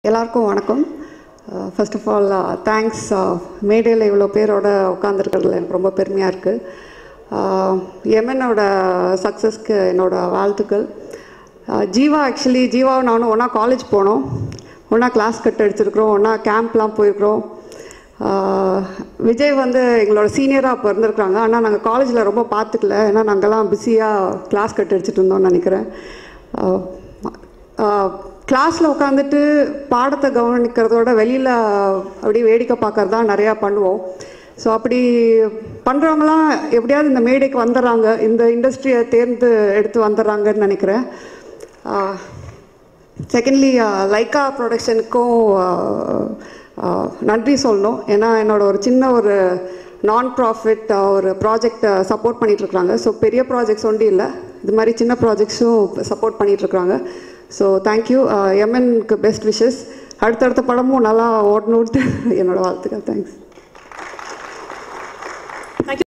எல்லாருக்கும் வணக்கம் first of all thanks மேடையில் இவ்வளோ பேரோட உட்காந்துருக்கிறதுல எனக்கு ரொம்ப பெருமையாக இருக்குது எமனோட சக்ஸஸ்க்கு என்னோட வாழ்த்துக்கள் Uh, ஜீவா ஆக்சுவலி ஜீவாவும் நானும் ஒன்றா காலேஜ் போனோம் ஒன்றா கிளாஸ் கட் அடிச்சிருக்கிறோம் ஒன்றா கேம்ப்லாம் போயிருக்கிறோம் Uh, விஜய் வந்து எங்களோட சீனியராக அப்போ இருந்திருக்காங்க ஆனால் நாங்கள் காலேஜில் ரொம்ப பார்த்துக்கல ஏன்னா நாங்கள்லாம் பிஸியாக கிளாஸ் கட் அடிச்சிட்டு இருந்தோம்னு நினைக்கிறேன் கிளாஸில் உட்காந்துட்டு பாடத்தை கவனிக்கிறதோட வெளியில் அப்படியே வேடிக்கை பார்க்கறது தான் நிறையா பண்ணுவோம் ஸோ அப்படி பண்ணுறவங்களாம் எப்படியாவது இந்த மேடைக்கு வந்துடுறாங்க இந்த இண்டஸ்ட்ரியை தேர்ந்து எடுத்து வந்துடுறாங்கன்னு நினைக்கிறேன் செகண்ட்லி லைக்கா ப்ரொடக்ஷனுக்கும் நன்றி சொல்லணும் ஏன்னா என்னோட ஒரு சின்ன ஒரு நான் ப்ராஃபிட் ஒரு ப்ராஜெக்டை சப்போர்ட் பண்ணிகிட்ருக்குறாங்க ஸோ பெரிய ப்ராஜெக்ட்ஸ் ஒன்றும் இல்லை இது மாதிரி சின்ன ப்ராஜெக்ட்ஸும் சப்போர்ட் பண்ணிகிட்ருக்குறாங்க ஸோ தேங்க்யூ எம்என்க்கு பெஸ்ட் விஷஸ் அடுத்தடுத்த படமும் நல்லா ஓடணுன்ட்டு என்னோட வாழ்த்துக்கள் தேங்க்ஸ்